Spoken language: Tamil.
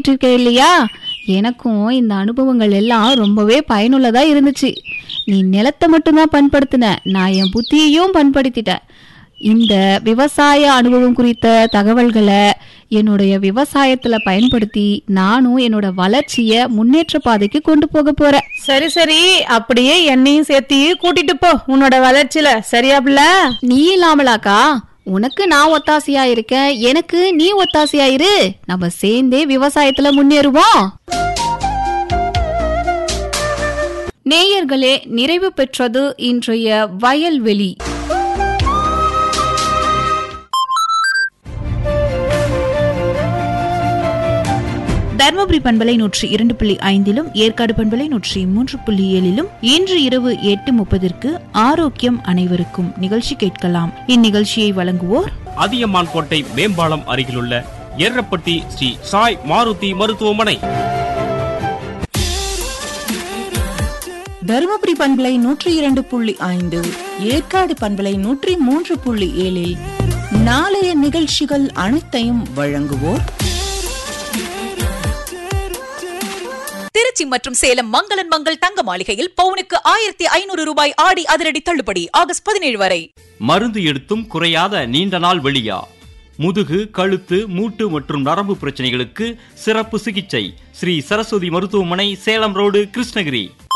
பண்ணிட்டு இருக்க இல்லையா எனக்கும் இந்த அனுபவங்கள் எல்லாம் ரொம்பவே பயனுள்ளதா இருந்துச்சு நீ நிலத்தை மட்டும்தான் பண்படுத்தின நான் என் புத்தியையும் பண்படுத்திட்டேன் இந்த விவசாய அனுபவம் குறித்த தகவல்களை என்னுடைய விவசாயத்துல பயன்படுத்தி நானும் என்னோட வளர்ச்சிய முன்னேற்ற பாதைக்கு கொண்டு போக போறேன் சரி சரி அப்படியே என்னையும் சேர்த்து கூட்டிட்டு போ உன்னோட வளர்ச்சியில சரியா பிள்ள நீ இல்லாமலாக்கா உனக்கு நான் ஒத்தாசையா இருக்கேன் எனக்கு நீ ஒத்தாசையா இரு நம்ம சேர்ந்தே விவசாயத்துல முன்னேறுவோம் நேயர்களே நிறைவு பெற்றது இன்றைய வயல்வெளி தர்மபுரி பண்பலை நூற்றி இரண்டு புள்ளி ஐந்திலும் ஏற்காடு பண்பலை நூற்றி மூன்று புள்ளி ஏழிலும் இன்று இரவு எட்டு முப்பதிற்கு ஆரோக்கியம் அனைவருக்கும் நிகழ்ச்சி கேட்கலாம் இந்நிகழ்ச்சியை வழங்குவோர் அதியமான் கோட்டை மேம்பாலம் அருகிலுள்ள எர்ரப்பட்டி ஸ்ரீ சாய் மாருதி மருத்துவமனை தருமபுரி பண்பலை நூற்றி இரண்டு புள்ளி ஐந்து ஏற்காடு பண்பலை நூற்றி மூன்று புள்ளி ஏழில் நாளைய நிகழ்ச்சிகள் அனைத்தையும் வழங்குவோர் திருச்சி மற்றும் சேலம் மங்களன் மங்கள் தங்க மாளிகையில் பவுனுக்கு ஆயிரத்தி ஐநூறு ரூபாய் ஆடி அதிரடி தள்ளுபடி ஆகஸ்ட் பதினேழு வரை மருந்து எடுத்தும் குறையாத நீண்ட நாள் வெளியா முதுகு கழுத்து மூட்டு மற்றும் நரம்பு பிரச்சனைகளுக்கு சிறப்பு சிகிச்சை ஸ்ரீ சரஸ்வதி மருத்துவமனை சேலம் ரோடு கிருஷ்ணகிரி